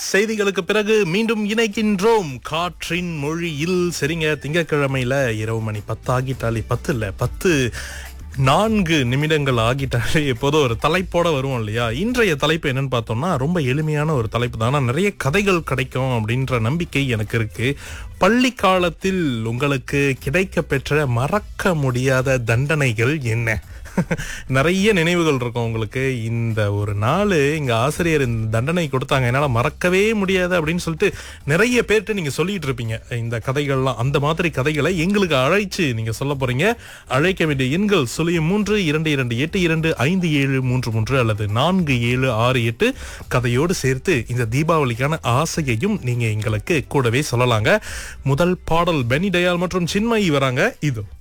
செய்திகளுக்கு பிறகு மீண்டும் இணைக்கின்றோம் காற்றின் மொழியில் சரிங்க திங்கட்கிழமையில இரவு மணி பத்து ஆகிட்டாலே பத்து இல்ல பத்து நான்கு நிமிடங்கள் ஆகிட்டாலே எப்போதும் ஒரு தலைப்போட வருவோம் இல்லையா இன்றைய தலைப்பு என்னன்னு பார்த்தோம்னா ரொம்ப எளிமையான ஒரு தலைப்பு தான் ஆனா நிறைய கதைகள் கிடைக்கும் அப்படின்ற நம்பிக்கை எனக்கு இருக்கு பள்ளி காலத்தில் உங்களுக்கு கிடைக்க பெற்ற மறக்க முடியாத தண்டனைகள் என்ன நிறைய நினைவுகள் இருக்கும் உங்களுக்கு இந்த ஒரு நாள் இங்க ஆசிரியர் இந்த தண்டனை கொடுத்தாங்க என்னால மறக்கவே முடியாது அப்படின்னு சொல்லிட்டு நிறைய பேர்கிட்ட நீங்க சொல்லிட்டு இருப்பீங்க இந்த கதைகள்லாம் அந்த மாதிரி கதைகளை எங்களுக்கு அழைச்சு நீங்க சொல்ல போறீங்க அழைக்க வேண்டிய எண்கள் சுழியம் மூன்று இரண்டு இரண்டு எட்டு இரண்டு ஐந்து ஏழு மூன்று மூன்று அல்லது நான்கு ஏழு ஆறு எட்டு கதையோடு சேர்த்து இந்த தீபாவளிக்கான ஆசையையும் நீங்க எங்களுக்கு கூடவே சொல்லலாங்க முதல் பாடல் பெனி டயால் மற்றும் சின்மயி வராங்க இதோ